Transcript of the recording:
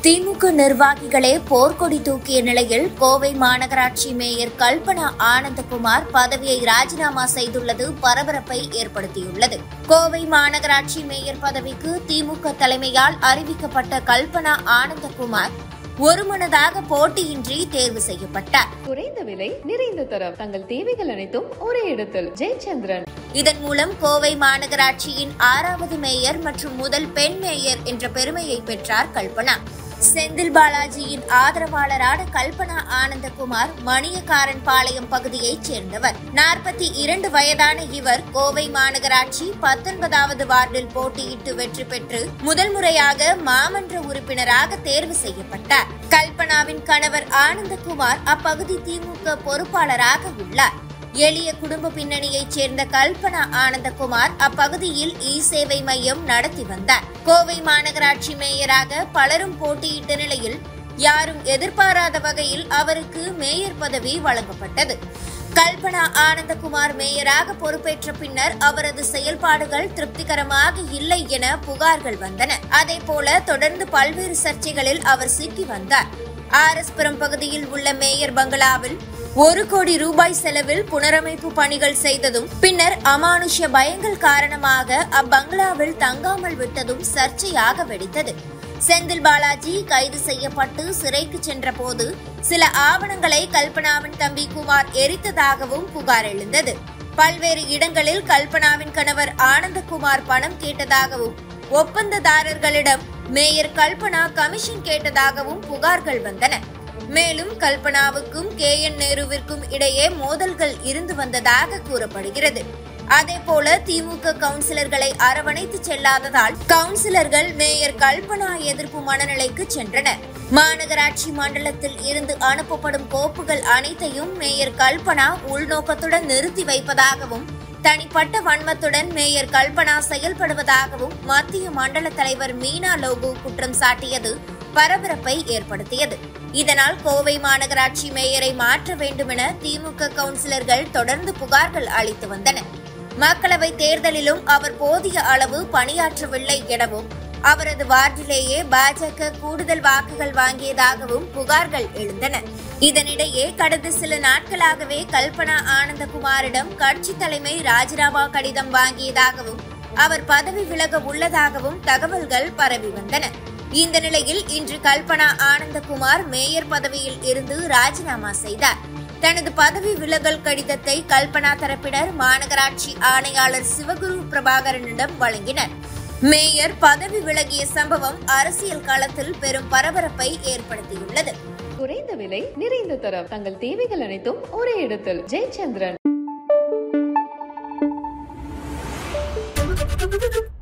திமுக நிர்வாகிகளே போர்க்கொடி தூக்கிய நிலையில் கோவை மாநகராட்சி மேயர் கல்பனா ஆனந்தகுமார் பதவியை ராஜினாமா செய்துள்ளது பரபரப்பை ஏற்படுத்தியுள்ளது கோவை மாநகராட்சி மேயர் பதவிக்கு திமுக தலைமையால் அறிவிக்கப்பட்ட கல்பனா ஆனந்தகுமார் ஒருமனதாக போட்டியின்றி தேர்வு செய்யப்பட்டார் குறைந்த விலை நிறைந்த தரம் தங்கள் தேவைகள் அனைத்தும் ஒரே இடத்தில் ஜெயச்சந்திரன் இதன் மூலம் கோவை மாநகராட்சியின் ஆறாவது மேயர் மற்றும் முதல் பெண் மேயர் என்ற பெருமையை பெற்றார் கல்பனா செந்தில் பாலாஜியின் ஆதரவாளரான கல்பனா ஆனந்தகுமார் மணியக்காரன் பாளையம் பகுதியைச் சேர்ந்தவர் நாற்பத்தி இரண்டு வயதான இவர் கோவை மாநகராட்சி பத்தொன்பதாவது வார்டில் போட்டியிட்டு வெற்றி பெற்று முதல் முறையாக மாமன்ற உறுப்பினராக தேர்வு செய்யப்பட்டார் கல்பனாவின் கணவர் ஆனந்தகுமார் அப்பகுதி திமுக பொறுப்பாளராக உள்ளார் எளிய குடும்ப பின்னணியைச் சேர்ந்த கல்பனா ஆனந்தகுமார் அப்பகுதியில் இ சேவை மையம் நடத்தி வந்தார் கோவை மாநகராட்சி மேயராக பலரும் போட்டியிட்ட நிலையில் யாரும் எதிர்பாராத வகையில் அவருக்கு மேயர் பதவி வழங்கப்பட்டது கல்பனா ஆனந்தகுமார் மேயராக பொறுப்பேற்ற பின்னர் அவரது செயல்பாடுகள் திருப்திகரமாக இல்லை என புகார்கள் வந்தன அதேபோல தொடர்ந்து பல்வேறு சர்ச்சைகளில் அவர் சிக்கி வந்தார் ஆர்எஸ்புரம் பகுதியில் உள்ள மேயர் பங்களாவில் ஒரு கோடி ரூபாய் செலவில் புனரமைப்பு பணிகள் செய்ததும் பின்னர் அமானுஷ்ய பயங்கள் காரணமாக அப்பங்களாவில் தங்காமல் விட்டதும் சர்ச்சையாக வெடித்தது செந்தில் பாலாஜி கைது செய்யப்பட்டு சிறைக்கு சென்றபோது சில ஆவணங்களை கல்பனாவின் தம்பி குமார் எரித்ததாகவும் புகார் எழுந்தது பல்வேறு இடங்களில் கல்பனாவின் கணவர் ஆனந்தகுமார் பணம் கேட்டதாகவும் ஒப்பந்ததாரர்களிடம் மேயர் கல்பனா கமிஷன் கேட்டதாகவும் புகார்கள் வந்தன மேலும் கல்பனாவுக்கும் கே என் நேருவிற்கும் இடையே மோதல்கள் இருந்து வந்ததாக கூறப்படுகிறது அதேபோல திமுக கவுன்சிலர்களை அரவணைத்து செல்லாததால் கவுன்சிலர்கள் மேயர் கல்பனா எதிர்ப்பு மனநிலைக்கு சென்றனர் மாநகராட்சி மண்டலத்தில் இருந்து அனுப்பப்படும் கோப்புகள் அனைத்தையும் மேயர் கல்பனா உள்நோக்கத்துடன் நிறுத்தி வைப்பதாகவும் தனிப்பட்ட வன்மத்துடன் மேயர் கல்பனா செயல்படுவதாகவும் மத்திய மண்டல தலைவர் மீனா லோகு குற்றம் சாட்டியது பரபரப்பை ஏற்படுத்தியது இதனால் கோவை மாநகராட்சி மேயரை மாற்ற வேண்டுமென திமுக கவுன்சிலர்கள் தொடர்ந்து புகார்கள் அளித்து வந்தனர் மக்களவை தேர்தலிலும் அவர் போதிய அளவு பணியாற்றவில்லை எனவும் அவரது வார்டிலேயே பாஜக கூடுதல் வாக்குகள் வாங்கியதாகவும் புகார்கள் எழுந்தன இதனிடையே கடந்த சில நாட்களாகவே கல்பனா ஆனந்தகுமாரிடம் கட்சி தலைமை ராஜினாமா கடிதம் வாங்கியதாகவும் அவர் பதவி விலக உள்ளதாகவும் தகவல்கள் பரவி வந்தன இந்த நிலையில் இன்று கல்பனா ஆனந்தகுமார் மேயர் பதவியில் இருந்து ராஜினாமா செய்தார் தனது பதவி விலகல் கடிதத்தை கல்பனா தரப்பினர் மாநகராட்சி ஆணையாளர் சிவகுரு பிரபாகரனிடம் வழங்கினர் மேயர் பதவி விலகிய சம்பவம் அரசியல் களத்தில் பெரும் பரபரப்பை ஏற்படுத்தியுள்ளது குறைந்த விலை நிறைந்த தரம் தங்கள் தேவைகள் அனைத்தும் ஒரே இடத்தில் ஜெயச்சந்திரன்